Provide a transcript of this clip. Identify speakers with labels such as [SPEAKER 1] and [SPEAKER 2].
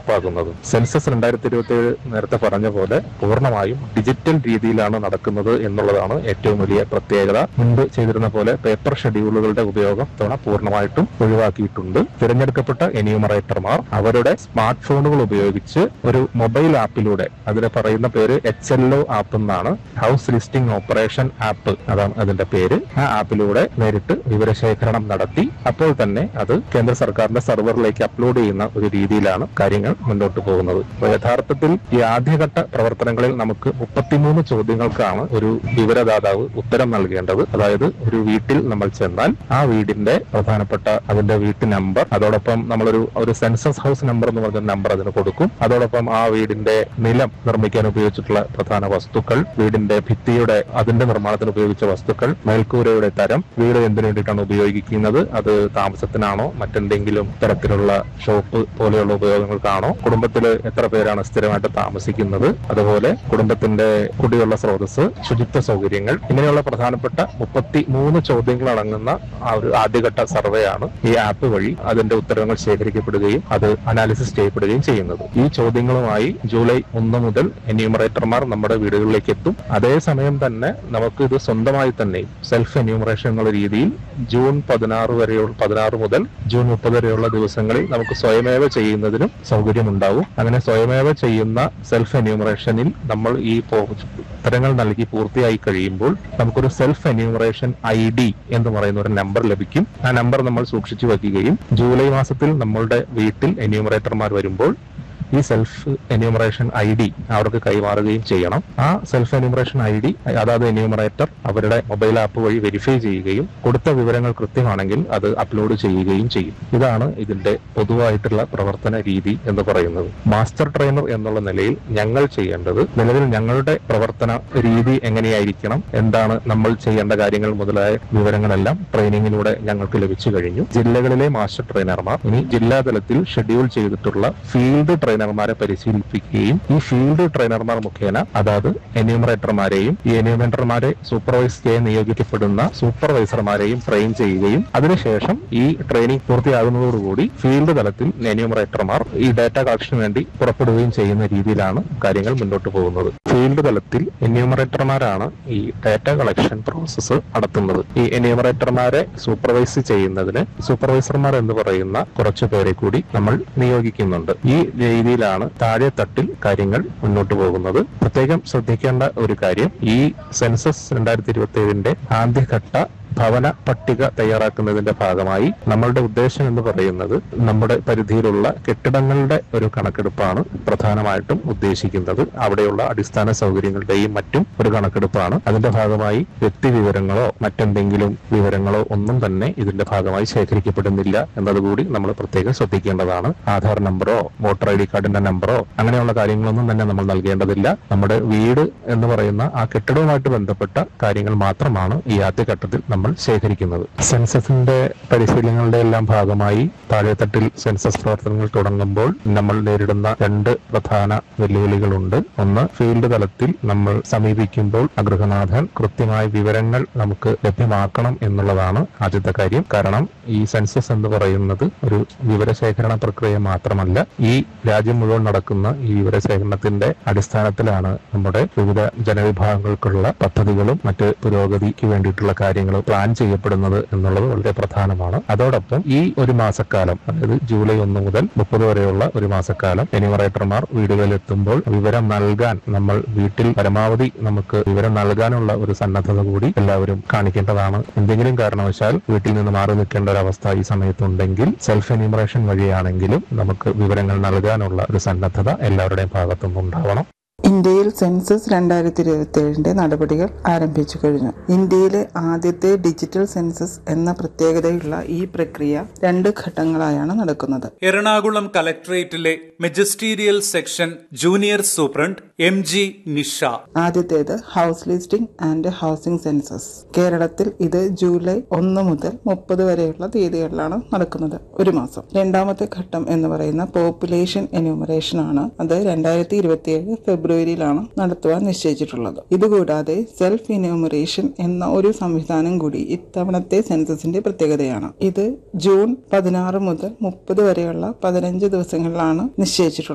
[SPEAKER 1] നടപ്പാക്കുന്നത് സെൻസസ് രണ്ടായിരത്തി ഇരുപത്തി ഏഴ് നേരത്തെ പറഞ്ഞ പോലെ പൂർണ്ണമായും ഡിജിറ്റൽ രീതിയിലാണ് നടക്കുന്നത് എന്നുള്ളതാണ് ഏറ്റവും വലിയ പ്രത്യേകത മുൻപ് ചെയ്തിരുന്ന പോലെ പേപ്പർ ഷെഡ്യൂളുകളുടെ ഉപയോഗം തവണ പൂർണ്ണമായിട്ടും ഒഴിവാക്കിയിട്ടുണ്ട് തിരഞ്ഞെടുക്കപ്പെട്ട എന്യൂമറേറ്റർമാർ അവരുടെ സ്മാർട്ട് ഫോണുകൾ ഉപയോഗിച്ച് ഒരു മൊബൈൽ ആപ്പിലൂടെ അതിന് പറയുന്ന പേര് എച്ച് എൽ ഒ ആപ്പ് എന്നാണ് ഹൗസ് ലിസ്റ്റിംഗ് ഓപ്പറേഷൻ ആപ്പ് അതാണ് അതിന്റെ പേര് ആ ആപ്പിലൂടെ നേരിട്ട് വിവരശേഖരണം നടത്തി അപ്പോൾ തന്നെ അത് കേന്ദ്ര സർക്കാരിന്റെ സെർവറിലേക്ക് അപ്ലോഡ് ചെയ്യുന്ന ഒരു രീതിയിലാണ് കാര്യങ്ങൾ മുന്നോട്ട് പോകുന്നത് അപ്പോൾ യഥാർത്ഥത്തിൽ ഈ ആദ്യഘട്ട പ്രവർത്തനങ്ങളിൽ നമുക്ക് മുപ്പത്തിമൂന്ന് ചോദ്യങ്ങൾക്കാണ് ഒരു വിവരദാതാവ് ഉത്തരം നൽകേണ്ടത് അതായത് ഒരു വീട്ടിൽ നമ്മൾ ചെന്നാൽ ആ വീടിന്റെ പ്രധാനപ്പെട്ട അതിന്റെ വീട്ടു നമ്പർ അതോടൊപ്പം നമ്മളൊരു ഒരു സെൻസസ് ഹൗസ് നമ്പർ എന്ന് പറഞ്ഞ നമ്പർ അതിന് കൊടുക്കും അതോടൊപ്പം ആ വീടിന്റെ നിലം നിർമ്മിക്കാൻ ഉപയോഗിച്ചിട്ടുള്ള പ്രധാന വസ്തുക്കൾ വീടിന്റെ ഭിത്തിയുടെ അതിന്റെ നിർമ്മാണത്തിന് ഉപയോഗിച്ച വസ്തുക്കൾ മേൽക്കൂരയുടെ തരം വീട് എന്തിനു വേണ്ടിയിട്ടാണ് ഉപയോഗിക്കുന്നത് അത് താമസത്തിനാണോ മറ്റെന്തെങ്കിലും തരത്തിലുള്ള ഷോപ്പ് പോലെയുള്ള ഉപയോഗങ്ങൾക്കാണോ കുടുംബത്തിൽ എത്ര പേരാണ് സ്ഥിരമായിട്ട് താമസിക്കുന്നത് അതുപോലെ കുടുംബത്തിന്റെ കുടിവെള്ള സ്രോതസ് ശുചിത്വ സൗകര്യങ്ങൾ ഇങ്ങനെയുള്ള പ്രധാനപ്പെട്ട മുപ്പത്തി മൂന്ന് ചോദ്യങ്ങൾ അടങ്ങുന്ന ആ ഒരു ആദ്യഘട്ട സർവേ ആണ് ഈ ആപ്പ് വഴി അതിന്റെ ഉത്തരങ്ങൾ ശേഖരിക്കപ്പെടുകയും അത് അനാലിസിസ് ചെയ്യപ്പെടുകയും ചെയ്യുന്നത് ഈ ചോദ്യങ്ങളുമായി ജൂലൈ ഒന്ന് മുതൽ എന്യൂമറേറ്റർമാർ നമ്മുടെ വീടുകളിലേക്ക് എത്തും അതേസമയം തന്നെ നമുക്ക് ഇത് സ്വന്തമായി തന്നെ സെൽഫ് എന്യൂമറേഷൻ എന്നുള്ള രീതിയിൽ ജൂൺ പതിനാറ് വരെയുള്ള പതിനാറ് മുതൽ ജൂൺ മുപ്പത് വരെയുള്ള ദിവസങ്ങളിൽ നമുക്ക് സ്വയമേവ ചെയ്യുന്നതിനും സൗകര്യമുണ്ടാവും അങ്ങനെ സ്വയമേവ ചെയ്യുന്ന സെൽഫ് എന്യൂമറേഷനിൽ നമ്മൾ ഈ പോ- ഉത്തരങ്ങൾ നൽകി പൂർത്തിയായി കഴിയുമ്പോൾ നമുക്കൊരു സെൽഫ് എന്യൂമറേഷൻ ഐ ഡി എന്ന് പറയുന്ന ഒരു നമ്പർ ലഭിക്കും ആ നമ്പർ നമ്മൾ സൂക്ഷിച്ചു വെക്കുകയും ജൂലൈ മാസത്തിൽ നമ്മളുടെ വീട്ടിൽ എന്യൂമറേറ്റർമാർ വരുമ്പോൾ ഈ സെൽഫ് എന്യൂമറേഷൻ ഐ ഡി അവർക്ക് കൈമാറുകയും ചെയ്യണം ആ സെൽഫ് എന്യൂമറേഷൻ ഐ ഡി അതാത് എന്യൂമറേറ്റർ അവരുടെ മൊബൈൽ ആപ്പ് വഴി വെരിഫൈ ചെയ്യുകയും കൊടുത്ത വിവരങ്ങൾ കൃത്യമാണെങ്കിൽ അത് അപ്ലോഡ് ചെയ്യുകയും ചെയ്യും ഇതാണ് ഇതിന്റെ പൊതുവായിട്ടുള്ള പ്രവർത്തന രീതി എന്ന് പറയുന്നത് മാസ്റ്റർ ട്രെയിനർ എന്നുള്ള നിലയിൽ ഞങ്ങൾ ചെയ്യേണ്ടത് നിലവിൽ ഞങ്ങളുടെ പ്രവർത്തന രീതി എങ്ങനെയായിരിക്കണം എന്താണ് നമ്മൾ ചെയ്യേണ്ട കാര്യങ്ങൾ മുതലായ വിവരങ്ങളെല്ലാം ട്രെയിനിങ്ങിലൂടെ ഞങ്ങൾക്ക് ലഭിച്ചു കഴിഞ്ഞു ജില്ലകളിലെ മാസ്റ്റർ ട്രെയിനർമാർ ഇനി ജില്ലാതലത്തിൽ ഷെഡ്യൂൾ ചെയ്തിട്ടുള്ള ഫീൽഡ് ട്രെയിനർമാരെ പരിശീലിപ്പിക്കുകയും ഈ ഫീൽഡ് ട്രെയിനർമാർ മുഖേന അതാത് എന്യൂമറേറ്റർമാരെയും ഈ എന്യൂമറേറ്റർമാരെ സൂപ്പർവൈസ് ചെയ്യാൻ നിയോഗിക്കപ്പെടുന്ന സൂപ്പർവൈസർമാരെയും ട്രെയിൻ ചെയ്യുകയും അതിനുശേഷം ഈ ട്രെയിനിങ് പൂർത്തിയാകുന്നതോടുകൂടി ഫീൽഡ് തലത്തിൽ എന്യൂമറേറ്റർമാർ ഈ ഡാറ്റ കളക്ഷന് വേണ്ടി പുറപ്പെടുകയും ചെയ്യുന്ന രീതിയിലാണ് കാര്യങ്ങൾ മുന്നോട്ട് പോകുന്നത് ഫീൽഡ് തലത്തിൽ എന്യൂമറേറ്റർമാരാണ് ഈ ഡാറ്റ കളക്ഷൻ പ്രോസസ്സ് നടത്തുന്നത് ഈ എന്യൂമറേറ്റർമാരെ സൂപ്പർവൈസ് ചെയ്യുന്നതിന് സൂപ്പർവൈസർമാർ എന്ന് പറയുന്ന കുറച്ചു പേരെ കൂടി നമ്മൾ നിയോഗിക്കുന്നുണ്ട് ഈ രീതിയിലാണ് താഴെ തട്ടിൽ കാര്യങ്ങൾ മുന്നോട്ട് പോകുന്നത് പ്രത്യേകം ശ്രദ്ധിക്കേണ്ട ഒരു കാര്യം ഈ സെൻസസ് രണ്ടായിരത്തി ഇരുപത്തി ഏഴിന്റെ ആദ്യഘട്ട ഭവന പട്ടിക തയ്യാറാക്കുന്നതിന്റെ ഭാഗമായി നമ്മളുടെ ഉദ്ദേശം എന്ന് പറയുന്നത് നമ്മുടെ പരിധിയിലുള്ള കെട്ടിടങ്ങളുടെ ഒരു കണക്കെടുപ്പാണ് പ്രധാനമായിട്ടും ഉദ്ദേശിക്കുന്നത് അവിടെയുള്ള അടിസ്ഥാന സൗകര്യങ്ങളുടെയും മറ്റും ഒരു കണക്കെടുപ്പാണ് അതിന്റെ ഭാഗമായി വ്യക്തി വിവരങ്ങളോ മറ്റെന്തെങ്കിലും വിവരങ്ങളോ ഒന്നും തന്നെ ഇതിന്റെ ഭാഗമായി ശേഖരിക്കപ്പെടുന്നില്ല എന്നതുകൂടി നമ്മൾ പ്രത്യേകം ശ്രദ്ധിക്കേണ്ടതാണ് ആധാർ നമ്പറോ വോട്ടർ ഐ ഡി കാർഡിന്റെ നമ്പറോ അങ്ങനെയുള്ള കാര്യങ്ങളൊന്നും തന്നെ നമ്മൾ നൽകേണ്ടതില്ല നമ്മുടെ വീട് എന്ന് പറയുന്ന ആ കെട്ടിടവുമായിട്ട് ബന്ധപ്പെട്ട കാര്യങ്ങൾ മാത്രമാണ് ഈ ആദ്യഘട്ടത്തിൽ നമ്മൾ ശേഖരിക്കുന്നത് സെൻസസിന്റെ പരിശീലനങ്ങളുടെ എല്ലാം ഭാഗമായി താഴെത്തട്ടിൽ സെൻസസ് പ്രവർത്തനങ്ങൾ തുടങ്ങുമ്പോൾ നമ്മൾ നേരിടുന്ന രണ്ട് പ്രധാന വെല്ലുവിളികളുണ്ട് ഒന്ന് ഫീൽഡ് തലത്തിൽ നമ്മൾ സമീപിക്കുമ്പോൾ ആ ഗൃഹനാഥൻ കൃത്യമായ വിവരങ്ങൾ നമുക്ക് ലഭ്യമാക്കണം എന്നുള്ളതാണ് ആദ്യത്തെ കാര്യം കാരണം ഈ സെൻസസ് എന്ന് പറയുന്നത് ഒരു വിവരശേഖരണ പ്രക്രിയ മാത്രമല്ല ഈ രാജ്യം മുഴുവൻ നടക്കുന്ന ഈ വിവരശേഖരണത്തിന്റെ അടിസ്ഥാനത്തിലാണ് നമ്മുടെ വിവിധ ജനവിഭാഗങ്ങൾക്കുള്ള പദ്ധതികളും മറ്റ് പുരോഗതിക്ക് വേണ്ടിയിട്ടുള്ള കാര്യങ്ങളും പ്ലാൻ ചെയ്യപ്പെടുന്നത് എന്നുള്ളത് വളരെ പ്രധാനമാണ് അതോടൊപ്പം ഈ ഒരു മാസക്കാലം അതായത് ജൂലൈ ഒന്ന് മുതൽ മുപ്പത് വരെയുള്ള ഒരു മാസക്കാലം എന്യൂമറേറ്റർമാർ വീടുകളിൽ എത്തുമ്പോൾ വിവരം നൽകാൻ നമ്മൾ വീട്ടിൽ പരമാവധി നമുക്ക് വിവരം നൽകാനുള്ള ഒരു സന്നദ്ധത കൂടി എല്ലാവരും കാണിക്കേണ്ടതാണ് എന്തെങ്കിലും കാരണവശാൽ വീട്ടിൽ നിന്ന് മാറി നിൽക്കേണ്ട ഒരു അവസ്ഥ ഈ സമയത്തുണ്ടെങ്കിൽ സെൽഫ് എന്യൂമറേഷൻ വഴിയാണെങ്കിലും നമുക്ക് വിവരങ്ങൾ നൽകാനുള്ള ഒരു സന്നദ്ധത എല്ലാവരുടെയും ഭാഗത്തുനിന്ന് ഉണ്ടാവണം
[SPEAKER 2] ഇന്ത്യയിൽ സെൻസസ് രണ്ടായിരത്തി ഇരുപത്തി ഏഴിന്റെ നടപടികൾ ആരംഭിച്ചു കഴിഞ്ഞു ഇന്ത്യയിലെ ആദ്യത്തെ ഡിജിറ്റൽ സെൻസസ് എന്ന പ്രത്യേകതയുള്ള ഈ പ്രക്രിയ രണ്ട് ഘട്ടങ്ങളായാണ് നടക്കുന്നത്
[SPEAKER 3] എറണാകുളം കലക്ടറേറ്റിലെ magisterial section junior superintendent M G Nisha
[SPEAKER 2] ആദ്യത്തേത് house listing and housing census കേരളത്തിൽ ഇത് ജൂലൈ ഒന്ന് മുതൽ മുപ്പത് വരെയുള്ള തീയതികളിലാണ് നടക്കുന്നത് ഒരു മാസം രണ്ടാമത്തെ ഘട്ടം എന്ന് പറയുന്ന പോപ്പുലേഷൻ എന്യൂമറേഷൻ ആണ് അത് രണ്ടായിരത്തി ഇരുപത്തിയേഴ് ഫെബ്രുവരിയിലാണ് നടത്തുവാൻ നിശ്ചയിച്ചിട്ടുള്ളത് ഇതുകൂടാതെ സെൽഫ് എന്യൂമറേഷൻ എന്ന ഒരു സംവിധാനം കൂടി ഇത്തവണത്തെ സെൻസസിന്റെ പ്രത്യേകതയാണ് ഇത് ജൂൺ പതിനാറ് മുതൽ മുപ്പത് വരെയുള്ള പതിനഞ്ച് ദിവസങ്ങളിലാണ് നിശ്ചയിച്ചിട്ടുള്ളത്